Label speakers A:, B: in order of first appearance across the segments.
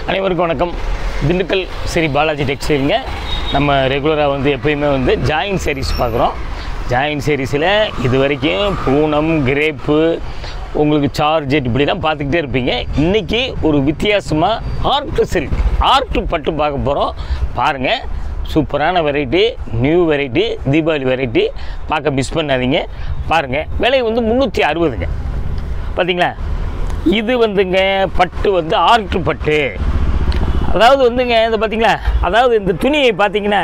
A: அனைவருக்கும் வணக்கம் திண்டுக்கல் ஸ்ரீ பாலாஜி டெக்ஸ்டைலுங்க நம்ம ரெகுலராக வந்து எப்பயுமே வந்து ஜாயின் sarees பார்க்குறோம் ஜாயின் sareesல இது வரைக்கும் பூனம் கிரேப்பு உங்களுக்கு சார்ஜெட் இப்படிலாம் பார்த்துக்கிட்டே இருப்பீங்க இன்றைக்கி ஒரு வித்தியாசமாக ஆர்ட் சில்க் ஆர்ட் பட்டு பார்க்க போகிறோம் பாருங்கள் சூப்பரான variety new variety Deepavali variety பார்க்க மிஸ் பண்ணாதீங்க பாருங்கள் விலை வந்து முந்நூற்றி அறுபதுங்க பார்த்தீங்களா இது வந்துங்க பட்டு வந்து ஆர்ட் பட்டு அதாவது வந்துங்க இந்த பார்த்தீங்களா அதாவது இந்த துணியை பார்த்தீங்கன்னா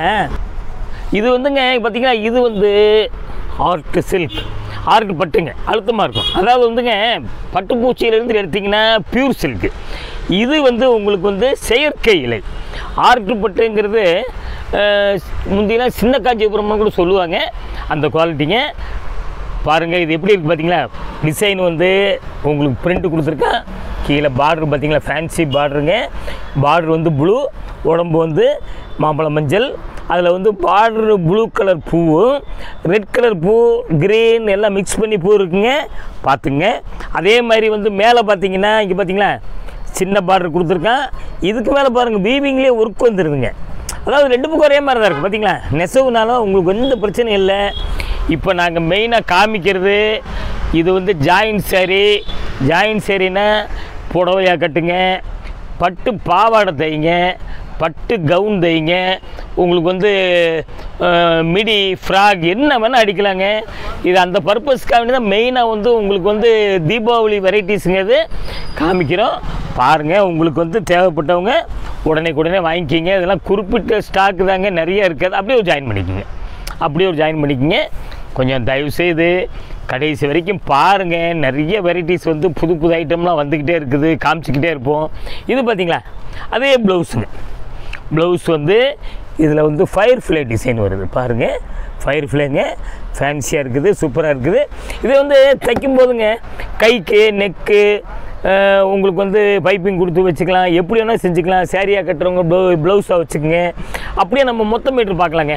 A: இது வந்துங்க பார்த்தீங்கன்னா இது வந்து ஆர்ட் சில்க் ஆர்ட் பட்டுங்க அழுத்தமாக இருக்கும் அதாவது வந்துங்க பட்டுப்பூச்சியிலேருந்து எடுத்திங்கன்னா பியூர் சில்க்கு இது வந்து உங்களுக்கு வந்து செயற்கை இலை ஆர்ட் பட்டுங்கிறது அஹ், முந்தியெல்லாம் சின்ன காஞ்சிபுரம்னு கூட சொல்லுவாங்க அந்த குவாலிட்டிங்க பாருங்கள் இது எப்படி இருக்குது பார்த்தீங்களா டிசைன் வந்து உங்களுக்கு பிரிண்ட் கொடுத்துருக்கேன் கீழே பார்டர் பார்த்தீங்களா ஃபேன்சி பார்டருங்க பார்டர் வந்து ப்ளூ உடம்பு வந்து மாம்பழ மஞ்சள் அதில் வந்து பார்டர் ப்ளூ கலர் பூவும் ரெட் கலர் பூ கிரீன் எல்லாம் மிக்ஸ் பண்ணி பூ இருக்குங்க பார்த்துங்க அதே மாதிரி வந்து மேலே பார்த்தீங்கன்னா இங்கே பார்த்தீங்களா சின்ன பார்டர் கொடுத்துருக்கேன் இதுக்கு மேலே பாருங்கள் வீவிங்லேயே ஒர்க் வந்துடுதுங்க அதாவது ரெண்டு பக்கம் ஒரே மாதிரி தான் இருக்கும் பார்த்தீங்களா நெசவுனால உங்களுக்கு எந்த பிரச்சனையும் இல்லை இப்போ நாங்கள் மெயினாக காமிக்கிறது இது வந்து ஜாயின் saree ஜாயின் சேரீனா புடவையாக கட்டுங்க பட்டு பாவாடை தைங்க பட்டு கவுன் தைங்க உங்களுக்கு வந்து அஹ், மிடி ஃப்ராக் என்ன வேணால் அடிக்கலாங்க இது அந்த பர்பஸ்க்காக வேண்டி தான் மெயினாக வந்து உங்களுக்கு வந்து தீபாவளி வெரைட்டிஸுங்கிறது காமிக்கிறோம் பாருங்கள் உங்களுக்கு வந்து தேவைப்பட்டவங்க உடனே உடனே வாங்கிக்கிங்க இதெல்லாம் குறிப்பிட்ட ஸ்டாக்கு தாங்க நிறைய இருக்காது அப்படியே ஒரு ஜாயின் பண்ணிக்கோங்க அப்படியே ஒரு ஜாயின் பண்ணிக்கோங்க கொஞ்சம் தயவு செய்து கடைசி வரைக்கும் பாருங்கள் நிறைய வெரைட்டிஸ் வந்து புது புது ஐட்டம்லாம் வந்துக்கிட்டே இருக்குது காமிச்சிக்கிட்டே இருப்போம் இது பார்த்தீங்களா அதே ப்ளவுஸுங்க ப்ளவுஸ் வந்து இதில் வந்து ஃபயர் ஃப்ளே டிசைன் வருது பாருங்கள் ஃபயர் ஃப்ளேங்க ஃபேன்சியாக இருக்குது சூப்பராக இருக்குது இது வந்து தைக்கும் போதுங்க கைக்கு நெக்கு உங்களுக்கு வந்து பைப்பிங் கொடுத்து வச்சுக்கலாம் எப்படி வேணால் செஞ்சுக்கலாம் சேரீயாக கட்டுறவங்க ப்ளவு ப்ளவுஸாக வச்சுக்கோங்க அப்படியே நம்ம மொத்த மீட்ரு பார்க்கலாங்க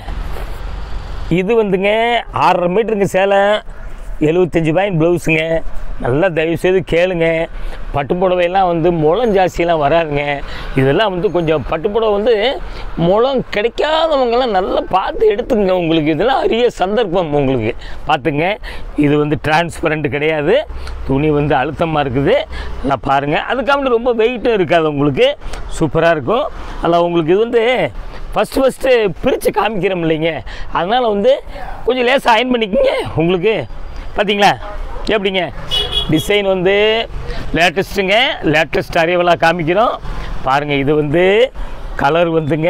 A: இது வந்துங்க ஆறரை மீட்டருங்க சேலை எழுபத்தஞ்சி பாயிண்ட் ப்ளவுஸுங்க நல்லா தயவுசெய்து கேளுங்க பட்டு புடவையெல்லாம் வந்து முளம் ஜாஸ்தியெல்லாம் வராதுங்க இதெல்லாம் வந்து கொஞ்சம் பட்டு புடவை வந்து முளம் கிடைக்காதவங்கெல்லாம் நல்லா பார்த்து எடுத்துங்க உங்களுக்கு இதெல்லாம் அரிய சந்தர்ப்பம் உங்களுக்கு பார்த்துங்க இது வந்து டிரான்ஸ்பரண்ட் கிடையாது துணி வந்து அழுத்தமாக இருக்குது நல்லா பாருங்கள் அதுக்காக ரொம்ப வெயிட்டும் இருக்காது உங்களுக்கு சூப்பராக இருக்கும் அதில் உங்களுக்கு இது வந்து ஃபஸ்ட்டு ஃபஸ்ட்டு பிரித்து காமிக்கிறோம் இல்லைங்க அதனால் வந்து கொஞ்சம் லேசாக அயன் பண்ணிக்கோங்க உங்களுக்கு பார்த்தீங்களா எப்படிங்க டிசைன் வந்து லேட்டஸ்ட்டுங்க லேட்டஸ்ட் அரைவலாக காமிக்கிறோம் பாருங்கள் இது வந்து கலர் வந்துங்க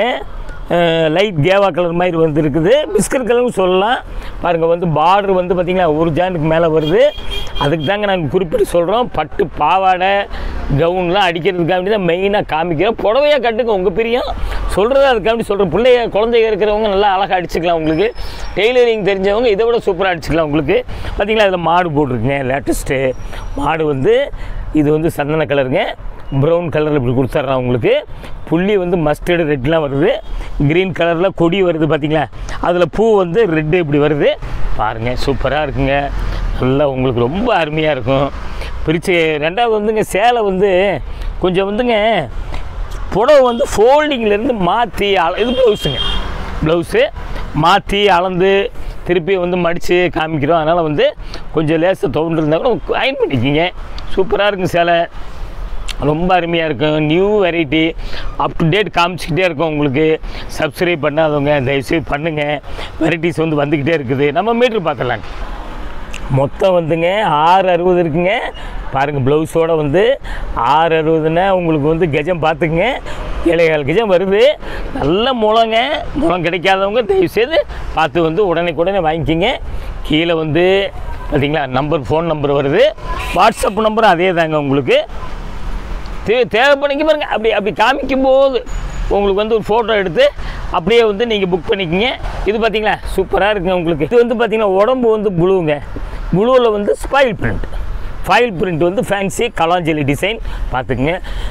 A: லைட் கேவா கலர் மாதிரி வந்து இருக்குது பிஸ்கட் கலர்னு சொல்லலாம் பாருங்கள் வந்து பார்டர் வந்து பார்த்திங்களா ஒரு ஜானுக்கு மேலே வருது அதுக்கு தாங்க நாங்கள் குறிப்பிட்டு சொல்கிறோம் பட்டு பாவாடை கவுன்லாம் அடிக்கிறதுக்காக வேண்டி தான் மெயினாக காமிக்கிறோம் புடவையாக கட்டுங்க உங்கள் பிரியம் சொல்கிறது அதுக்காண்டி சொல்கிறேன் பிள்ளைய குழந்தைங்க இருக்கிறவங்க நல்லா அழகாக அடிச்சுக்கலாம் உங்களுக்கு டெய்லரிங் தெரிஞ்சவங்க இதை விட சூப்பராக அடிச்சுக்கலாம் உங்களுக்கு பார்த்தீங்களா இதில் மாடு போட்டிருக்குங்க லேட்டஸ்ட்டு மாடு வந்து இது வந்து சந்தன கலருங்க ப்ரௌன் கலரில் இப்படி கொடுத்துட்றான் உங்களுக்கு புள்ளி வந்து மஸ்டர்டு ரெட்லாம் வருது க்ரீன் கலரில் கொடி வருது பார்த்தீங்களா அதில் பூ வந்து ரெட்டு இப்படி வருது பாருங்கள் சூப்பராக இருக்குங்க நல்லா உங்களுக்கு ரொம்ப அருமையாக இருக்கும் பிரித்து ரெண்டாவது வந்துங்க சேலை வந்து கொஞ்சம் வந்துங்க புடவை வந்து ஃபோல்டிங்லேருந்து மாற்றி அள இது ப்ளவுஸுங்க ப்ளவுஸு மாற்றி அளந்து திருப்பி வந்து மடித்து காமிக்கிறோம் அதனால் வந்து கொஞ்சம் லேசாக தோன்றிருந்தா கூட அயன் பண்ணிக்கிங்க சூப்பராக இருக்கும் சேலை ரொம்ப அருமையாக இருக்கும் new variety up to date காமிச்சிக்கிட்டே இருக்கும் உங்களுக்கு சப்ஸ்கிரைப் பண்ணாதவங்க தயவுசெய்து பண்ணுங்கள் வெரைட்டிஸ் வந்து வந்துக்கிட்டே இருக்குது நம்ம மீட்ரு பார்த்துடலாங்க மொத்தம் வந்துங்க ஆறு அறுபது இருக்குங்க பாருங்கள் ப்ளவுஸோடு வந்து ஆறு அறுபதுன்னா உங்களுக்கு வந்து கஜம் பார்த்துக்குங்க ஏழைகால் கஜம் வருது நல்ல முளங்க முளம் கிடைக்காதவங்க தயவுசெய்து பார்த்து வந்து உடனே உடனே வாங்கிக்கிங்க கீழே வந்து பார்த்தீங்களா நம்பர் ஃபோன் நம்பர் வருது வாட்ஸ்அப் நம்பரும் அதே தாங்க உங்களுக்கு தே தேவைப்படிக்க பாருங்க அப்படி அப்படி காமிக்கும் போது உங்களுக்கு வந்து ஒரு ஃபோட்டோ எடுத்து அப்படியே வந்து நீங்கள் புக் பண்ணிக்கிங்க இது பார்த்தீங்களா சூப்பராக இருக்குங்க உங்களுக்கு இது வந்து பார்த்தீங்கன்னா உடம்பு வந்து ப்ளூங்க ப்ளூவில் வந்து ஸ்பாயில் பிரிண்ட் ஃபைல் பிரிண்ட் வந்து ஃபேன்சி கலாஞ்சலி டிசைன் பார்த்துக்குங்க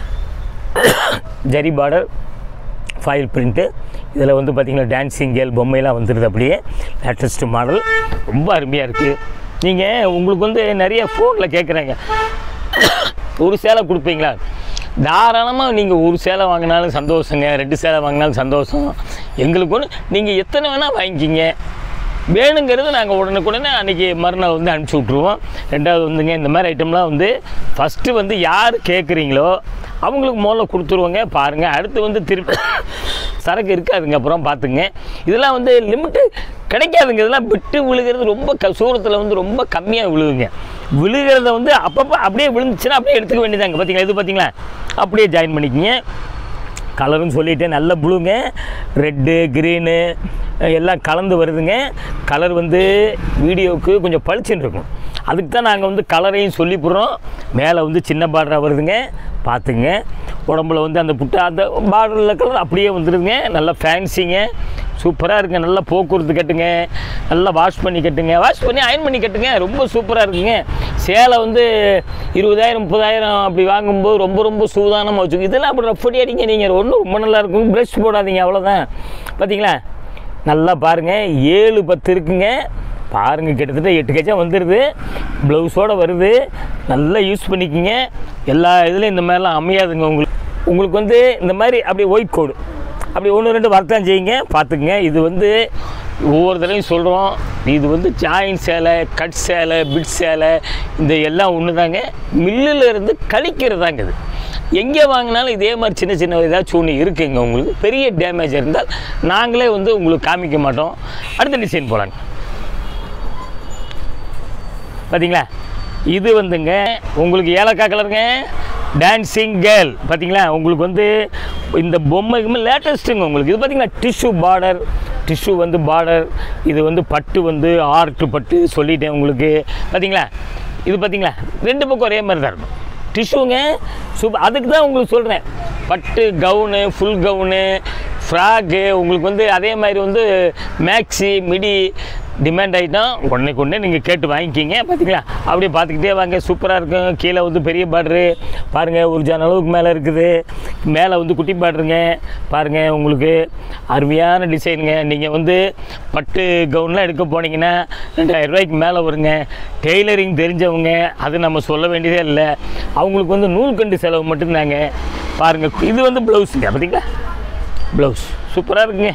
A: ஜரி பார்டர் ஃபைல் பிரிண்ட்டு இதில் வந்து பார்த்திங்கன்னா டான்ஸிங் கேல் பொம்மையெல்லாம் வந்துடுது அப்படியே லேட்டஸ்ட்டு மாடல் ரொம்ப அருமையாக இருக்குது நீங்கள் உங்களுக்கு வந்து நிறைய ஃபோனில் கேட்குறாங்க ஒரு சேலை கொடுப்பீங்களா தாராளமாக நீங்கள் ஒரு சேலை வாங்கினாலும் சந்தோஷங்க ரெண்டு சேலை வாங்கினாலும் சந்தோஷம் எங்களுக்கு ஒன்று நீங்கள் எத்தனை வேணால் வாங்கிக்கிங்க வேணுங்கிறது நாங்கள் உடனுக்குடனே அன்றைக்கி மறுநாள் வந்து அனுப்பிச்சி விட்ருவோம் ரெண்டாவது வந்துங்க இந்த மாதிரி ஐட்டம்லாம் வந்து ஃபஸ்ட்டு வந்து யார் கேட்குறீங்களோ அவங்களுக்கு முதல்ல கொடுத்துருவோங்க பாருங்கள் அடுத்து வந்து திருப்பி சரக்கு இருக்காதுங்க அப்புறம் பார்த்துங்க இதெல்லாம் வந்து லிமிட்டு கிடைக்காதுங்க இதெல்லாம் விட்டு விழுகிறது ரொம்ப க சூரத்தில் வந்து ரொம்ப கம்மியாக விழுகுங்க விழுகிறத வந்து அப்பப்போ அப்படியே விழுந்துச்சுன்னா அப்படியே எடுத்துக்க வேண்டியதாங்க பார்த்தீங்களா இது பார்த்தீங்களா அப்படியே ஜாயின் பண்ணிக்கிங்க கலரும் சொல்லிட்டேன் நல்ல ப்ளூங்க ரெட்டு க்ரீனு எல்லாம் கலந்து வருதுங்க கலர் வந்து வீடியோவுக்கு கொஞ்சம் பளிச்சுன்னு இருக்கும் அதுக்கு தான் நாங்கள் வந்து கலரையும் சொல்லி போடுறோம் மேலே வந்து சின்ன பார்டராக வருதுங்க பார்த்துங்க உடம்புல வந்து அந்த புட்டை அந்த பார்டரில் கலர் அப்படியே வந்துடுதுங்க நல்லா ஃபேன்சிங்க சூப்பராக இருக்குங்க நல்லா போக்குவரத்து கட்டுங்க நல்லா வாஷ் பண்ணி கட்டுங்க வாஷ் பண்ணி அயன் பண்ணி கட்டுங்க ரொம்ப சூப்பராக இருக்குங்க சேலை வந்து இருபதாயிரம் முப்பதாயிரம் அப்படி வாங்கும்போது ரொம்ப ரொம்ப சூதானமாக வச்சுக்கோங்க இதெல்லாம் அப்படி ரஃபடி அடிங்க நீங்கள் ஒன்றும் ரொம்ப நல்லா இருக்கும் ப்ரஷ் போடாதீங்க அவ்வளோதான் பார்த்தீங்களா நல்லா பாருங்கள் ஏழு பத்து இருக்குங்க பாருங்கள் கிட்டத்தட்ட எட்டு கஜம் வந்துடுது ப்ளவுஸோடு வருது நல்லா யூஸ் பண்ணிக்கிங்க எல்லா இதுலேயும் இந்த மாதிரிலாம் அமையாதுங்க உங்களுக்கு உங்களுக்கு வந்து இந்த மாதிரி அப்படியே ஒயிட் கோடு அப்படி ஒன்று ரெண்டு வர்த்தம் செய்யுங்க பார்த்துக்குங்க இது வந்து ஒவ்வொரு தடவையும் சொல்கிறோம் இது வந்து ஜாயின் சேலை கட் சேலை பிட் சேலை இந்த எல்லாம் ஒன்று தாங்க மில்லில் இருந்து கழிக்கிறதாங்க இது எங்கே வாங்கினாலும் இதே மாதிரி சின்ன சின்ன ஏதாச்சும் ஒன்று இருக்குங்க உங்களுக்கு பெரிய டேமேஜ் இருந்தால் நாங்களே வந்து உங்களுக்கு காமிக்க மாட்டோம் அடுத்த டிசைன் போகலாங்க பார்த்தீங்களா இது வந்துங்க உங்களுக்கு ஏலக்காய் கலருங்க டான்சிங் கேர்ள் பார்த்தீங்களா உங்களுக்கு வந்து இந்த பொம்மைக்குமே லேட்டஸ்ட்டுங்க உங்களுக்கு இது பார்த்தீங்களா டிஷ்யூ பார்டர் டிஷ்யூ வந்து பார்டர் இது வந்து பட்டு வந்து ஆர்ட் பட்டு சொல்லிட்டேன் உங்களுக்கு பார்த்தீங்களா இது பார்த்தீங்களா ரெண்டு பக்கம் ஒரே மாதிரி தான் இருக்கும் டிஷ்யூங்க சூப்பர் அதுக்கு தான் உங்களுக்கு சொல்கிறேன் பட்டு கவுனு ஃபுல் கவுனு ஃப்ராக்கு உங்களுக்கு வந்து அதே மாதிரி வந்து மேக்ஸி மிடி டிமாண்ட் ஐட்டம் உடனே கொண்டே நீங்கள் கேட்டு வாங்கிக்கிங்க பார்த்தீங்களா அப்படியே பார்த்துக்கிட்டே வாங்க சூப்பராக இருக்கும் கீழே வந்து பெரிய பார்டரு பாருங்கள் ஒரு ஜன அளவுக்கு மேலே இருக்குது மேலே வந்து குட்டி பார்டருங்க பாருங்கள் உங்களுக்கு அருமையான டிசைனுங்க நீங்கள் வந்து பட்டு கவுன்லாம் எடுக்க போனீங்கன்னா ரெண்டாயிரம் ரூபாய்க்கு மேலே வருங்க டெய்லரிங் தெரிஞ்சவங்க அது நம்ம சொல்ல வேண்டியதே இல்லை அவங்களுக்கு வந்து நூல்கண்டு செலவு மட்டும்தாங்க பாருங்கள் இது வந்து ப்ளவுஸுங்க பார்த்தீங்களா ப்ளவுஸ் சூப்பராக இருக்குங்க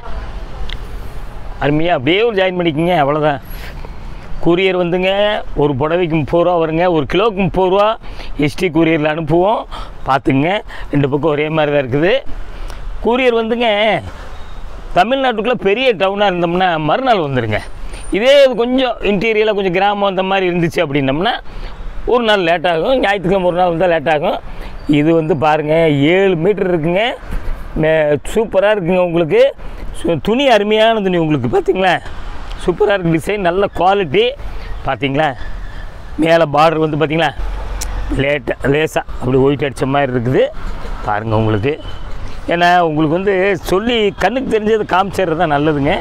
A: அருமையாக அப்படியே ஒரு ஜாயின் பண்ணிக்கோங்க அவ்வளோதான் கூரியர் வந்துங்க ஒரு புடவைக்கு முப்பது ரூபா வருங்க ஒரு கிலோவுக்கு முப்பது ரூபா எஸ்டி கூரியரில் அனுப்புவோம் பார்த்துங்க ரெண்டு பக்கம் ஒரே மாதிரி தான் இருக்குது கூரியர் வந்துங்க தமிழ்நாட்டுக்குள்ளே பெரிய டவுனாக இருந்தோம்னா மறுநாள் வந்துடுங்க இதே இது கொஞ்சம் இன்டீரியரில் கொஞ்சம் கிராமம் அந்த மாதிரி இருந்துச்சு அப்படின்னம்னா ஒரு நாள் லேட் ஆகும் ஞாயிற்றுக்கிழமை ஒரு நாள் வந்தால் லேட் ஆகும் இது வந்து பாருங்கள் ஏழு மீட்டர் இருக்குங்க சூப்பராக இருக்குங்க உங்களுக்கு சு- துணி அருமையான துணி உங்களுக்கு பார்த்தீங்களா சூப்பராக இருக்கு டிசைன் நல்ல குவாலிட்டி பார்த்தீங்களா மேலே பார்டர் வந்து பார்த்தீங்களா லேட்டாக லேசாக அப்படி ஒயிட் அடித்த மாதிரி இருக்குது பாருங்கள் உங்களுக்கு ஏன்னா உங்களுக்கு வந்து சொல்லி கண்ணுக்கு தெரிஞ்சது காமிச்சிடுறது தான் நல்லதுங்க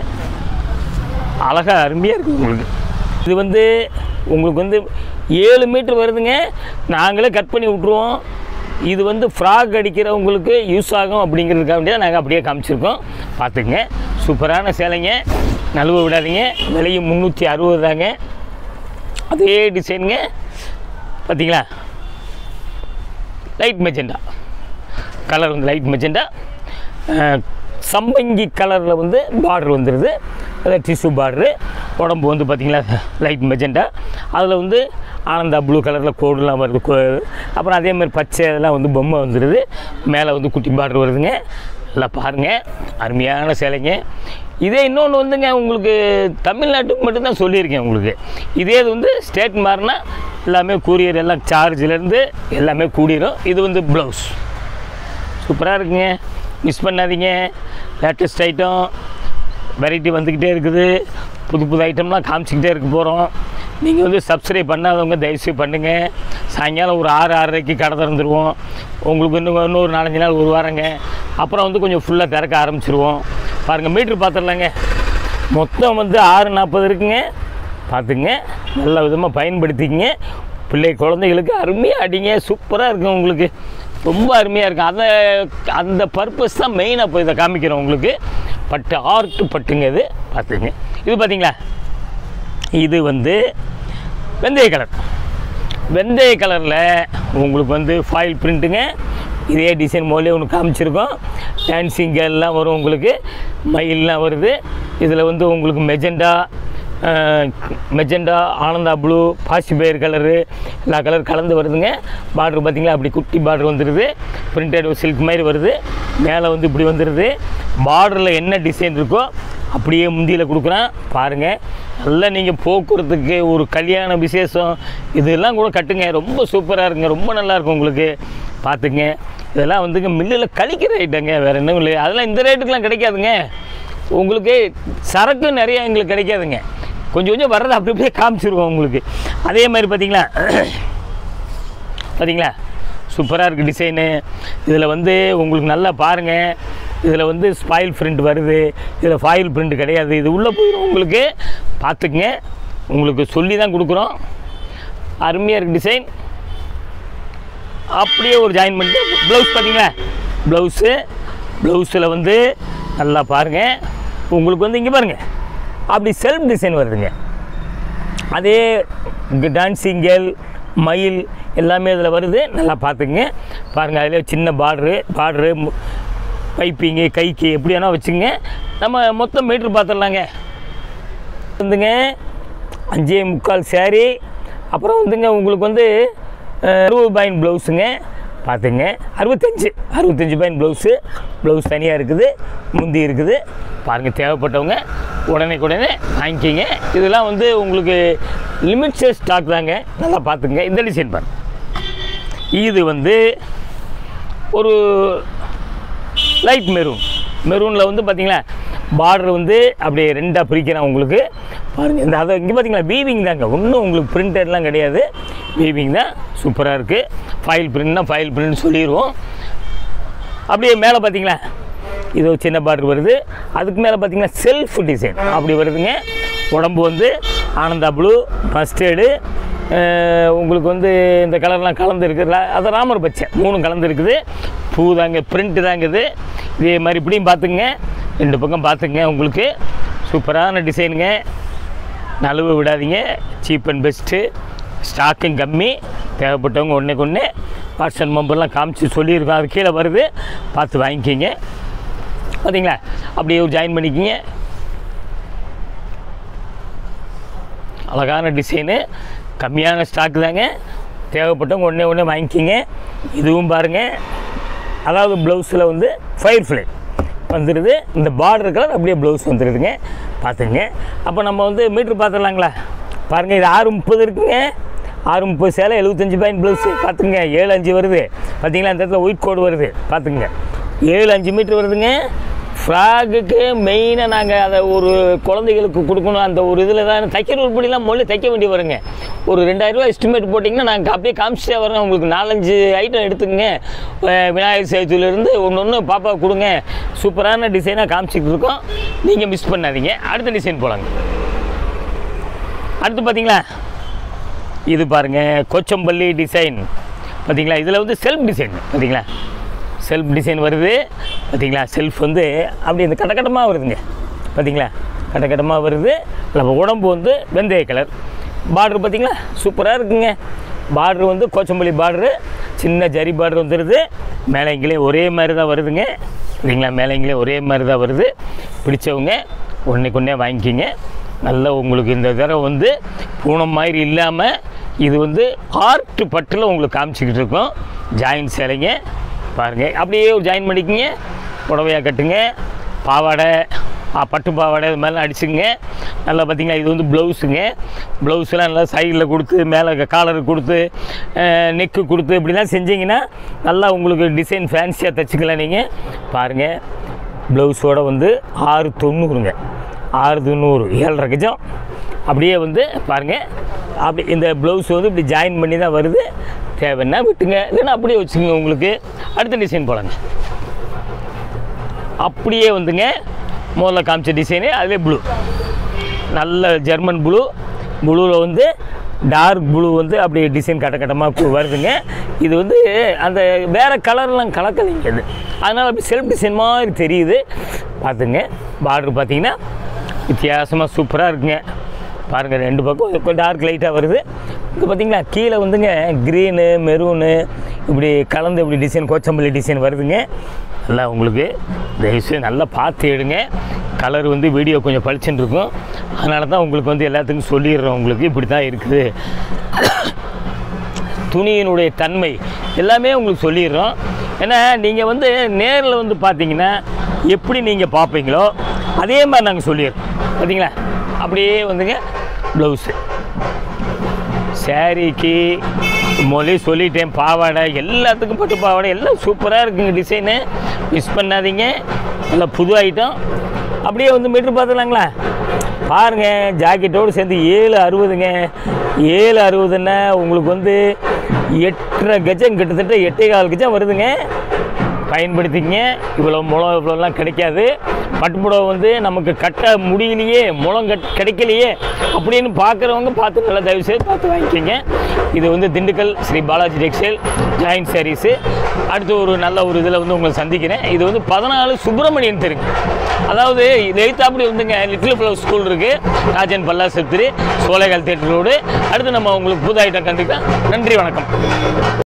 A: அழகாக அருமையாக இருக்குது உங்களுக்கு இது வந்து உங்களுக்கு வந்து ஏழு மீட்டர் வருதுங்க நாங்களே கட் பண்ணி விட்ருவோம் இது வந்து ஃப்ராக் அடிக்கிறவங்களுக்கு யூஸ் ஆகும் அப்படிங்கிறதுக்காக வேண்டியதான் நாங்கள் அப்படியே காமிச்சிருக்கோம் பார்த்துக்குங்க சூப்பரான சேலைங்க நழுவ விடாதீங்க விலையும் முந்நூற்றி அறுபது தாங்க அதே டிசைனுங்க பார்த்தீங்களா லைட் மெஜெண்டா கலர் வந்து லைட் மெஜெண்டா சம்பங்கி கலரில் வந்து பார்டர் வந்துடுது அதாவது டிஷ்யூ பார்டரு உடம்பு வந்து பார்த்திங்களா லைட் மெஜெண்டா அதில் வந்து ஆனந்தா ப்ளூ கலரில் கோடுலாம் வருது கோ- அப்புறம் அதே மாதிரி பச்சை இதெல்லாம் வந்து பொம்மை வந்துடுது மேலே வந்து குட்டி பார்டர் வருதுங்க எல்லாம் பாருங்கள் அருமையான சேலைங்க இதே இன்னொன்று வந்துங்க உங்களுக்கு தமிழ்நாட்டுக்கு மட்டும்தான் சொல்லியிருக்கேன் உங்களுக்கு இதே இது வந்து ஸ்டேட் மாறினா எல்லாமே கூரியர் எல்லாம் சார்ஜ்லேருந்து எல்லாமே கூடிரும் இது வந்து ப்ளவுஸ் சூப்பராக இருக்குங்க மிஸ் பண்ணாதீங்க லேட்டஸ்ட் ஐட்டம் வெரைட்டி வந்துக்கிட்டே இருக்குது புது புது ஐட்டம்லாம் காமிச்சிக்கிட்டே இருக்க போகிறோம் நீங்கள் வந்து சப்ஸ்கிரைப் பண்ணாதவங்க தயவுசெய்து பண்ணுங்கள் சாயங்காலம் ஒரு ஆறு ஆறரைக்கு கடை திறந்துருவோம் உங்களுக்கு இன்னும் இன்னும் ஒரு நாலஞ்சு நாள் ஒரு வாரங்க அப்புறம் வந்து கொஞ்சம் ஃபுல்லாக திறக்க ஆரம்பிச்சிருவோம் பாருங்கள் மீட்ரு பார்த்துடலாங்க மொத்தம் வந்து ஆறு நாற்பது இருக்குங்க பார்த்துங்க நல்ல விதமாக பயன்படுத்திக்கங்க பிள்ளை குழந்தைகளுக்கு அருமையாக அடிங்க சூப்பராக இருக்கும் உங்களுக்கு ரொம்ப அருமையாக இருக்கும் அதை அந்த பர்பஸ் தான் மெயினாக இப்போ இதை காமிக்கிறோம் உங்களுக்கு பட்டு ஆர்ட் பட்டுங்க இது பார்த்துங்க இது பார்த்தீங்களா இது வந்து வெந்தய கலர் வெந்தய கலரில் உங்களுக்கு வந்து ஃபாயில் பிரிண்ட்டுங்க இதே டிசைன் மோலே ஒன்று காமிச்சிருக்கோம் டான்சிங் எல்லாம் வரும் உங்களுக்கு மயில்லாம் வருது இதில் வந்து உங்களுக்கு மெஜெண்டா மெஜெண்டா ஆனந்தா ப்ளூ பாசிபயர் கலரு எல்லா கலர் கலந்து வருதுங்க பார்டர் பார்த்தீங்களா அப்படி குட்டி பார்டர் வந்துடுது பிரிண்டட் சில்க் மாதிரி வருது மேலே வந்து இப்படி வந்துடுது பார்டரில் என்ன டிசைன் இருக்கோ அப்படியே முந்தியில் கொடுக்குறேன் பாருங்கள் நல்லா நீங்கள் போக்குறதுக்கு ஒரு கல்யாண விசேஷம் இதெல்லாம் கூட கட்டுங்க ரொம்ப சூப்பராக இருக்குங்க ரொம்ப நல்லா இருக்கும் உங்களுக்கு பார்த்துங்க இதெல்லாம் வந்துங்க மில்லில் கழிக்கிற ஐட்டங்க வேறு என்ன இல்லை அதெல்லாம் இந்த ரேட்டுக்கெலாம் கிடைக்காதுங்க உங்களுக்கு சரக்கு நிறைய எங்களுக்கு கிடைக்காதுங்க கொஞ்சம் கொஞ்சம் வர்றது அப்படி அப்படியே காமிச்சிருவோம் உங்களுக்கு அதே மாதிரி பார்த்தீங்களா பார்த்தீங்களா சூப்பராக இருக்குது டிசைனு இதில் வந்து உங்களுக்கு நல்லா பாருங்கள் இதில் வந்து ஸ்பாயில் பிரிண்ட் வருது இதில் ஃபாயில் பிரிண்ட் கிடையாது இது உள்ளே போயிடும் உங்களுக்கு பார்த்துக்குங்க உங்களுக்கு சொல்லி தான் கொடுக்குறோம் அருமையாக இருக்குது டிசைன் அப்படியே ஒரு ஜாயின் பண்ணிட்டு ப்ளவுஸ் பார்த்தீங்களா ப்ளவுஸு ப்ளவுஸில் வந்து நல்லா பாருங்கள் உங்களுக்கு வந்து இங்கே பாருங்கள் அப்படி செல்ஃப் டிசைன் வருதுங்க அதே டான்சிங் கேர்ள் மயில் எல்லாமே இதில் வருது நல்லா பார்த்துக்குங்க பாருங்கள் அதில் சின்ன பார்ட்ரு பார்ட்ரு பைப்பிங்கு கைக்கு எப்படி வேணால் வச்சுங்க நம்ம மொத்தம் மீட்ரு பார்த்துடலாங்க வந்துங்க அஞ்சே முக்கால் சேரீ அப்புறம் வந்துங்க உங்களுக்கு வந்து அஹ், அறுபது பாயின் ப்ளவுஸுங்க பார்த்துங்க அறுபத்தஞ்சு அறுபத்தஞ்சு பாயின் ப்ளவுஸு ப்ளவுஸ் தனியாக இருக்குது முந்தி இருக்குது பாருங்கள் தேவைப்பட்டவங்க உடனே உடனே வாங்கிக்கிங்க இதெல்லாம் வந்து உங்களுக்கு லிமிட்டட் ஸ்டாக் தாங்க நல்லா பார்த்துங்க இந்த டிசைன் பாருங்க இது வந்து ஒரு லைட் மெரூன் மெரூனில் வந்து பார்த்தீங்களா பார்டர் வந்து அப்படியே ரெண்டாக பிரிக்கிறேன் உங்களுக்கு பாருங்கள் இந்த அதை இங்கே பார்த்தீங்களா வீவிங் தாங்க ஒன்றும் உங்களுக்கு பிரிண்டட்லாம் கிடையாது வீவிங் தான் சூப்பராக இருக்குது ஃபைல் பிரிண்ட்னா ஃபைல் பிரிண்ட் சொல்லிடுவோம் அப்படியே மேலே பார்த்தீங்களா இது ஒரு சின்ன பார்டர் வருது அதுக்கு மேலே பார்த்தீங்கன்னா செல்ஃப் டிசைன் அப்படி வருதுங்க உடம்பு வந்து ஆனந்தா ப்ளூ மஸ்டர்டு உங்களுக்கு வந்து இந்த கலர்லாம் கலந்து இருக்குதுல அது ராமர் பச்சை மூணும் கலந்து இருக்குது பூ தாங்க பிரிண்ட்டு தாங்குது இதே மாதிரி இப்படியும் பார்த்துங்க ரெண்டு பக்கம் பார்த்துங்க உங்களுக்கு சூப்பரான டிசைனுங்க நழுவு விடாதீங்க சீப் அண்ட் பெஸ்ட்டு ஸ்டாக்கும் கம்மி தேவைப்பட்டவங்க ஒன்றுக்கு ஒன்று வாட்ஸ்அப் நம்பர்லாம் காமிச்சு சொல்லியிருக்கோம் அது கீழே வருது பார்த்து வாங்கிக்கிங்க பார்த்தீங்களா அப்படியே ஒரு ஜாயின் பண்ணிக்கிங்க அழகான டிசைனு கம்மியான ஸ்டாக் தாங்க தேவைப்பட்டவங்க ஒன்றே ஒன்றே வாங்கிக்கிங்க இதுவும் பாருங்கள் அதாவது ப்ளவுஸில் வந்து ஃபயர் ஃப்ளை வந்துடுது இந்த பார்டர் கலர் அப்படியே ப்ளவுஸ் வந்துடுதுங்க பார்த்துங்க அப்போ நம்ம வந்து மீட்ரு பார்த்துடலாங்களா பாருங்கள் இது ஆறு முப்பது இருக்குங்க ஆறு முப்பது சேலை எழுபத்தஞ்சு பாயிண்ட் ப்ளவுஸு பார்த்துங்க ஏழு அஞ்சு வருது பார்த்தீங்களா இந்த இடத்துல ஒயிட் கோடு வருது பார்த்துங்க ஏழு அஞ்சு மீட்ரு வருதுங்க ஃப்ராகுக்கு மெயினாக நாங்கள் அதை ஒரு குழந்தைகளுக்கு கொடுக்கணும் அந்த ஒரு இதில் தான் தைக்கிற உருப்படிலாம் முதல்ல தைக்க வேண்டி வருங்க ஒரு ரெண்டாயிரரூவா எஸ்டிமேட் போட்டிங்கன்னா நாங்கள் அப்படியே காமிச்சிட்டே வரோம் உங்களுக்கு நாலஞ்சு ஐட்டம் எடுத்துக்கங்க அஹ் விநாயகர் சதுர்த்தியிலேருந்து ஒன்று ஒன்று பாப்பா கொடுங்க சூப்பரான டிசைனாக காமிச்சிட்டு இருக்கோம் நீங்கள் மிஸ் பண்ணாதீங்க அடுத்த டிசைன் போலாங்க அடுத்து பார்த்தீங்களா இது பாருங்கள் கொச்சம்பள்ளி டிசைன் பார்த்தீங்களா இதில் வந்து செல்ஃப் டிசைன் பார்த்தீங்களா செல்ஃப் டிசைன் வருது பார்த்தீங்களா செல்ஃப் வந்து அப்படி இந்த கட்டக்கட்டமாக வருதுங்க பார்த்தீங்களா கட்டக்கட்டமாக வருது நம்ம உடம்பு வந்து வெந்தய கலர் பார்டர் பார்த்தீங்களா சூப்பராக இருக்குங்க பார்டர் வந்து கோச்சம்பள்ளி பார்டரு சின்ன ஜரி பார்டர் வந்துடுது மேலேங்கிலே ஒரே மாதிரி தான் வருதுங்க சரிங்களா மேலேங்கிலே ஒரே மாதிரி தான் வருது பிடிச்சவங்க ஒன்றைக்கு ஒன்றே வாங்கிக்கிங்க நல்ல உங்களுக்கு இந்த தடவை வந்து பூனம் மாதிரி இல்லாமல் இது வந்து ஆர்ட் பட்டில் உங்களுக்கு காமிச்சிக்கிட்டு இருக்கோம் ஜாயின் சேலைங்க பாருங்கள் அப்படியே ஒரு ஜாயின் பண்ணிக்கங்க புடவையாக கட்டுங்க பாவாடை ஆ, பட்டு பாவாடை இது மாதிரிலாம் அடிச்சுங்க நல்லா பார்த்தீங்களா இது வந்து ப்ளவுஸுங்க ப்ளவுஸ்லாம் நல்லா சைடில் கொடுத்து மேலே காலர் கொடுத்து நெக்கு கொடுத்து இப்படிலாம் செஞ்சீங்கன்னா நல்லா உங்களுக்கு டிசைன் ஃபேன்சியாக தைச்சிக்கலாம் நீங்கள் பாருங்கள் ப்ளவுஸோட வந்து ஆறு தொண்ணூறுங்க ஆறு தொண்ணூறு ஏழரை கஜம் அப்படியே வந்து பாருங்கள் அப்படி இந்த ப்ளவுஸ் வந்து இப்படி ஜாயின் பண்ணி தான் வருது தேவைன்னா விட்டுங்க இல்லைன்னா அப்படியே வச்சுக்கோங்க உங்களுக்கு அடுத்த டிசைன் போலாங்க அப்படியே வந்துங்க முதல்ல காமிச்ச டிசைனு அதுவே ப்ளூ நல்ல ஜெர்மன் ப்ளூ ப்ளூவில் வந்து டார்க் ப்ளூ வந்து அப்படியே டிசைன் கட்ட கட்டமாக வருதுங்க இது வந்து அந்த வேறு கலர்லாம் கலக்கலைங்க இது அதனால் அப்படி செல்ஃப் டிசைன் மாதிரி தெரியுது பார்த்துங்க பார்டர் பார்த்தீங்கன்னா வித்தியாசமாக சூப்பராக இருக்குங்க பாருங்கள் ரெண்டு பக்கம் டார்க் லைட்டாக வருது இது பார்த்தீங்களா கீழே வந்துங்க க்ரீனு மெரூனு இப்படி கலந்து இப்படி டிசைன் கோச்சம்பள்ளி டிசைன் வருதுங்க நல்லா உங்களுக்கு தயவுசெய்து நல்லா பார்த்து எடுங்க கலர் வந்து வீடியோ கொஞ்சம் பளிச்சுன்னு இருக்கும் அதனால தான் உங்களுக்கு வந்து எல்லாத்துக்கும் சொல்லிடுறோம் உங்களுக்கு இப்படி தான் இருக்குது துணியினுடைய தன்மை எல்லாமே உங்களுக்கு சொல்லிடுறோம் ஏன்னா நீங்கள் வந்து நேரில் வந்து பார்த்தீங்கன்னா எப்படி நீங்கள் பார்ப்பீங்களோ அதே மாதிரி நாங்கள் சொல்லிடுறோம் பார்த்தீங்களா அப்படியே வந்துங்க ப்ளவுஸு சாரீக்கு மொழி சொல்லிட்டேன் பாவாடை எல்லாத்துக்கும் பட்டு பாவாடை எல்லாம் சூப்பராக இருக்குங்க டிசைனு மிஸ் பண்ணாதீங்க நல்லா புது ஐட்டம் அப்படியே வந்து மீட்ரு பார்த்துலாங்களா பாருங்கள் ஜாக்கெட்டோடு சேர்ந்து ஏழு அறுபதுங்க ஏழு அறுபதுன்னா உங்களுக்கு வந்து எட்டரை கஜம் கிட்டத்தட்ட எட்டே கால் கஜம் வருதுங்க பயன்படுத்திக்கங்க இவ்வளோ முளம் இவ்வளோலாம் கிடைக்காது பட்டுப்புடவை வந்து நமக்கு கட்ட முடியலையே முளம் கட் கிடைக்கலையே அப்படின்னு பார்க்குறவங்க பார்த்து நல்லா தயவு செய்து பார்த்து வாங்கிக்கோங்க இது வந்து Dindigul Sri Balaji textile joint sarees அடுத்து ஒரு நல்ல ஒரு இதில் வந்து உங்களை சந்திக்கிறேன் இது வந்து பதினாலு சுப்பிரமணியன் தெருங்க அதாவது எய்த்தாப்படி வந்துங்க லிட்டில் ஃப்ளவர் ஸ்கூல் இருக்குது ராஜன் பல்லா செப்திரி சோலைகால் தேட்டர் ரோடு அடுத்து நம்ம உங்களுக்கு புது ஐட்டம் கண்டுக்கலாம் நன்றி வணக்கம்